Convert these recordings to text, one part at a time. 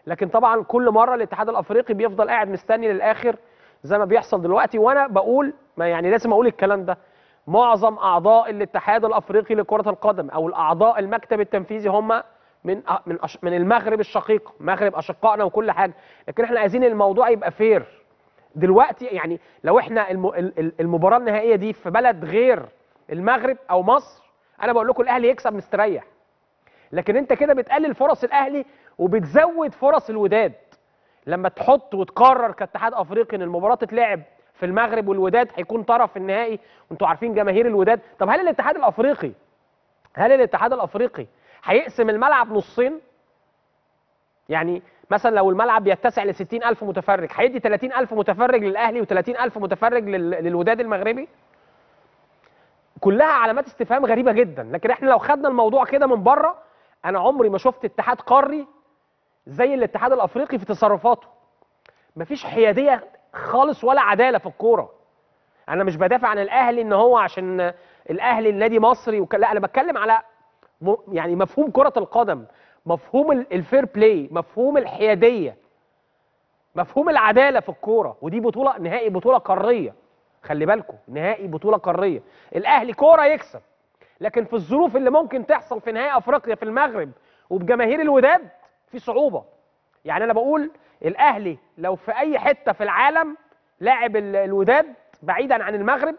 لكن طبعا كل مره الاتحاد الافريقي بيفضل قاعد مستني للاخر زي ما بيحصل دلوقتي وانا بقول ما يعني لازم اقول الكلام ده معظم اعضاء الاتحاد الافريقي لكره القدم او الاعضاء المكتب التنفيذي هم من من أش- من المغرب الشقيق مغرب اشقائنا وكل حاجه لكن احنا عايزين الموضوع يبقى فير دلوقتي يعني لو احنا الم- ال- ال- المباراه النهائيه دي في بلد غير المغرب او مصر انا بقول لكم الاهلي يكسب مستريح لكن انت كده بتقلل فرص الاهلي وبتزود فرص الوداد لما تحط وتقرر كاتحاد افريقي ان المباراه تتلعب في المغرب والوداد هيكون طرف النهائي وانتوا عارفين جماهير الوداد طب هل الاتحاد الافريقي هل الاتحاد الافريقي هيقسم الملعب نصين يعني مثلا لو الملعب بيتسع ل 60000 متفرج هيدي 30000 متفرج للاهلي و30000 متفرج لل- للوداد المغربي كلها علامات استفهام غريبه جدا لكن احنا لو خدنا الموضوع كده من بره انا عمري ما شفت اتحاد قاري زي الاتحاد الافريقي في تصرفاته مفيش حياديه خالص ولا عداله في الكوره انا مش بدافع عن الاهلي ان هو عشان الاهلي النادي مصري وك... لا انا بتكلم على م... يعني مفهوم كره القدم مفهوم ال- الفير بلاي مفهوم الحياديه مفهوم العداله في الكوره ودي بطوله نهائي بطوله قاريه خلي بالكم نهائي بطوله قاريه الاهلي كوره يكسب لكن في الظروف اللي ممكن تحصل في نهائي افريقيا في المغرب وبجماهير الوداد في صعوبه يعني انا بقول الاهلي لو في اي حته في العالم لاعب ال- الوداد بعيدا عن المغرب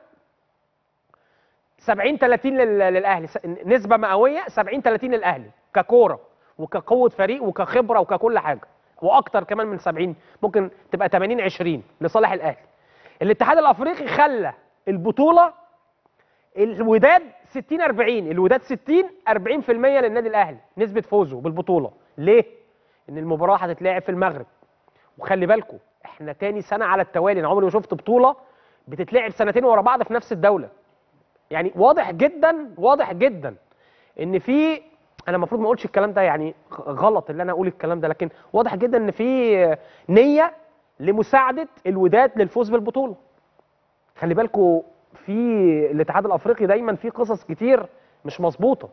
70 30 لل- للاهلي س- نسبه مئويه 70 30 للاهلي ككوره وكقوه فريق وكخبره وككل حاجه واكتر كمان من 70 ممكن تبقى 80 20 لصالح الاهلي الاتحاد الافريقي خلى البطوله الوداد 60 40 الوداد 60 40% للنادي الاهلي نسبه فوزه بالبطوله ليه ان المباراه هتتلعب في المغرب وخلي بالكم احنا تاني سنه على التوالي انا عمري ما شفت بطوله بتتلعب سنتين ورا بعض في نفس الدوله يعني واضح جدا واضح جدا ان في انا المفروض ما اقولش الكلام ده يعني غلط اللي انا اقول الكلام ده لكن واضح جدا ان في نيه لمساعده الوداد للفوز بالبطوله خلي بالكم في الاتحاد الافريقي دايما في قصص كتير مش مظبوطه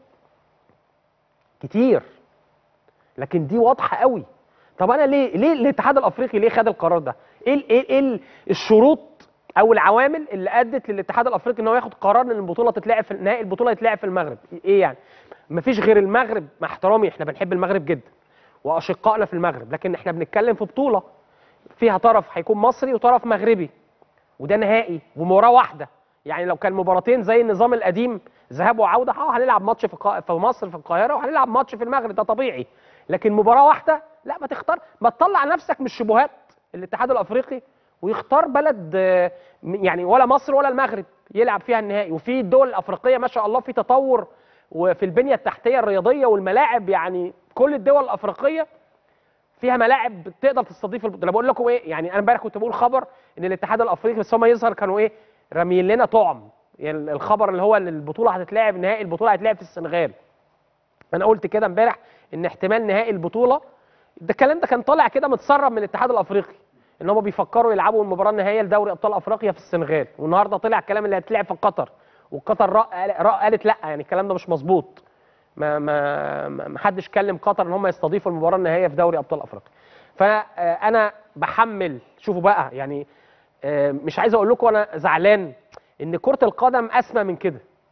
كتير لكن دي واضحه قوي طب انا ليه ليه الاتحاد الافريقي ليه خد القرار ده ايه ال- ايه ايه ال- الشروط او العوامل اللي ادت للاتحاد الافريقي ان هو ياخد قرار ان البطوله تتلعب في نهائي البطوله يتلعب في المغرب ايه يعني مفيش غير المغرب مع احترامي احنا بنحب المغرب جدا واشقائنا في المغرب لكن احنا بنتكلم في بطوله فيها طرف هيكون مصري وطرف مغربي وده نهائي ومباراه واحده يعني لو كان مباراتين زي النظام القديم ذهاب وعوده اه هنلعب ماتش في قا- في مصر في القاهره وهنلعب ماتش في المغرب ده طبيعي لكن مباراه واحده لا ما تختار ما تطلع نفسك من الشبهات الاتحاد الافريقي ويختار بلد آه، م- يعني ولا مصر ولا المغرب يلعب فيها النهائي وفي الدول الافريقيه ما شاء الله في تطور وفي البنيه التحتيه الرياضيه والملاعب يعني كل الدول الافريقيه فيها ملاعب تقدر تستضيف البطوله انا بقول لكم ايه يعني انا امبارح كنت بقول خبر ان الاتحاد الافريقي بس هم يظهر كانوا ايه راميين لنا طعم يعني الخبر اللي هو ان البطوله هتتلعب نهائي البطوله هتتلعب في السنغال انا قلت كده امبارح ان احتمال نهائي البطوله ده الكلام ده كان طالع كده متسرب من الاتحاد الافريقي ان هم بيفكروا يلعبوا المباراه النهائيه لدوري ابطال افريقيا في السنغال والنهارده طلع الكلام اللي هتلعب في قطر وقطر رأ رأ قالت لا يعني الكلام ده مش مظبوط ما ما ما ما حدش كلم قطر ان هم يستضيفوا المباراه النهائيه في دوري ابطال افريقيا فانا بحمل شوفوا بقى يعني آه، مش عايز اقول لكم انا زعلان ان كره القدم اسمى من كده